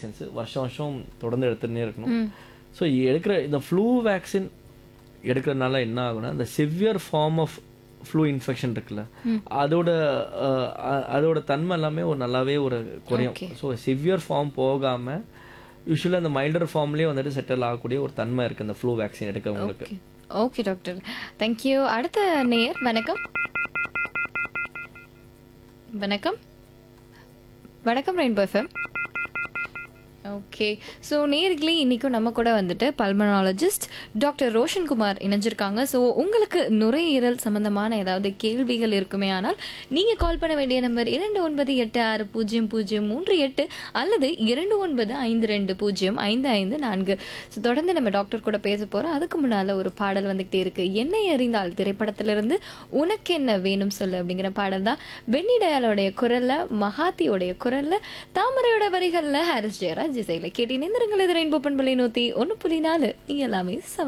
Vaccines வருஷம் வருஷம் தொடர்ந்து எடுத்துகிட்டே இருக்கணும் ம் ஸோ எடுக்கிற இந்த ஃப்ளூ வேக்சின் எடுக்கிறதுனால என்ன ஆகும்னா இந்த severe form of flu infection இருக்குல்ல அதோட அஹ், அ- அதோட தன்மை எல்லாமே ஒரு நல்லாவே ஒரு குறையும் Okay. ஸோ சிவியர் ஃபார்ம் போகாமல் யூஸ்வலாக அந்த மைல்டர் ஃபார்ம்லேயே வந்துட்டு செட்டில் ஆகக்கூடிய ஒரு தன்மை இருக்குது இந்த ஃப்ளூ வேக்சின் எடுக்கிறவங்களுக்கு ஓகே ஓகே டாக்டர் தேங்க்யூ அடுத்த நேயர் வணக்கம் வணக்கம் வணக்கம் ரெயின்போ எஃப்எம் ஓகே ஸோ நேர்களே இன்றைக்கும் நம்ம கூட வந்துட்டு பல்மனாலஜிஸ்ட் டாக்டர் ரோஷன் குமார் இணைஞ்சிருக்காங்க ஸோ உங்களுக்கு நுரையீரல் சம்பந்தமான ஏதாவது கேள்விகள் இருக்குமே ஆனால் நீங்கள் கால் பண்ண வேண்டிய நம்பர் இரண்டு ஒன்பது எட்டு ஆறு பூஜ்ஜியம் பூஜ்ஜியம் மூன்று எட்டு அல்லது இரண்டு ஒன்பது ஐந்து ரெண்டு பூஜ்ஜியம் ஐந்து ஐந்து நான்கு ஸோ தொடர்ந்து நம்ம டாக்டர் கூட பேச போகிறோம் அதுக்கு முன்னால் ஒரு பாடல் வந்துக்கிட்டே இருக்கு என்னை அறிந்தால் திரைப்படத்திலிருந்து உனக்கு என்ன வேணும் சொல்லு அப்படிங்கிற பாடல் தான் பென்னி டயாலோடைய குரல்ல மகாத்தியோடைய குரல்ல தாமரையோட வரிகள்ல ஹாரிஸ் ஜெயராஜ் இசையில கேட்டி நிந்திரங்கள் இது ரெயின்போ பண்பலை நூத்தி ஒன்று புள்ளி நாலு நீ எல்லாமே சம